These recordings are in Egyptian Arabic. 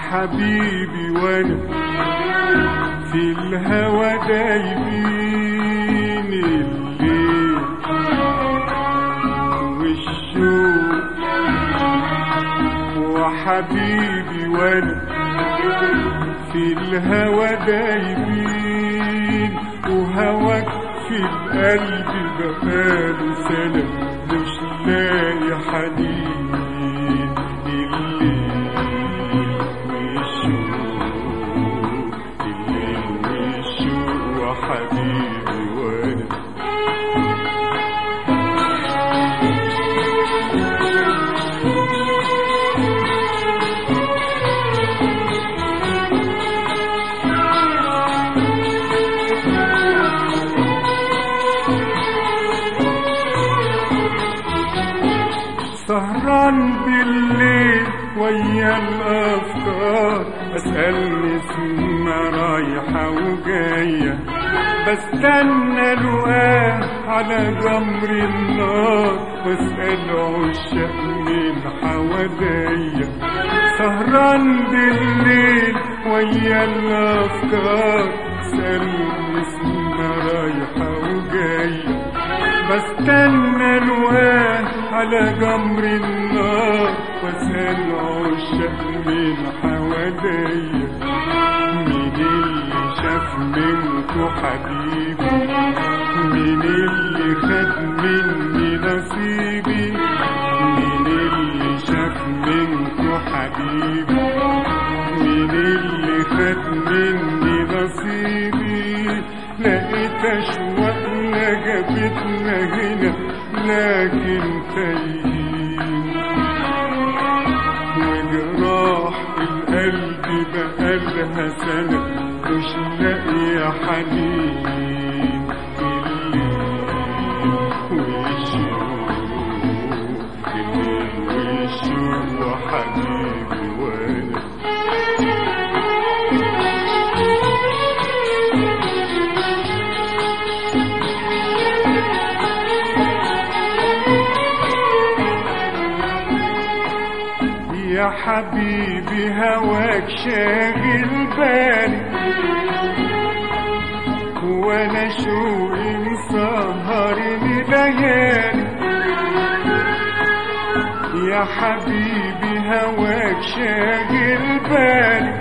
حبيبي وانا في الهوى دايبين الليل والشوق وحبيبي وانا في الهوى دايبين وهواك في القلب بقاله سنة مش لاقي حنين الليل والشوق الليل والشوق وحبيبي وانا سهران بالليل ويا الافكار اسالني اسمها رايحه وجايه بستنى لقاه على جمر النار واسال عشاق من حواليا سهران بالليل ويا الافكار اسالني اسمها رايحه وجايه بستنى الواه على جمر النار واسأل عشاق من حواليا مين اللي شاف منكو حبيبي مين اللي خد مني نصيبي مين اللي شاف منكو حبيبي مين اللي خد مني نصيبي لقيت اشواقنا جابتنا هنا لكن تايهين وجراح القلب بقالها سنة مش لاقية حنين الليل والشوق الليل والشوق وحبيبي وانا يا حبيبي هواك شاغل بالي وانا شوقي مسهرني ليالي يا حبيبي هواك شاغل بالي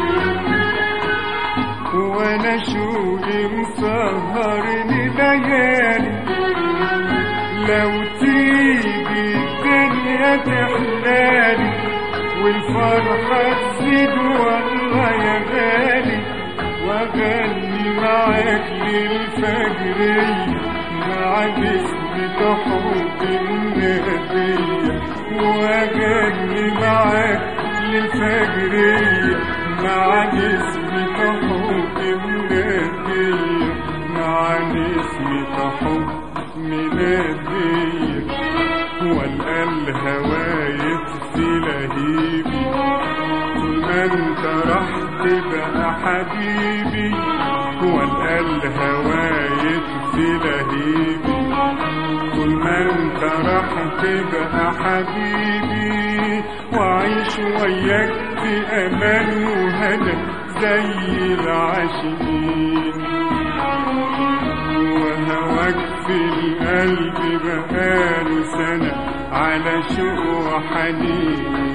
وانا شوقي مسهرني ليالي لو تيجي الدنيا تحلالي والفرحة تزيد والله يا غالي واغني معاك للفجرية مع نسمة حب النادية واغني معاك للفجرية مع نسمة حب النادية مع نسمة حب ميلادية والقى الهوى يطفي لهيبي طول ما انت راح تبقى حبيبي والقى الهوى يطفي لهيبي طول ما انت راح تبقى حبيبي وعيش وياك في امان وهنا زي العاشقين وهواك في القلب بقاله سنة على شوق وحنين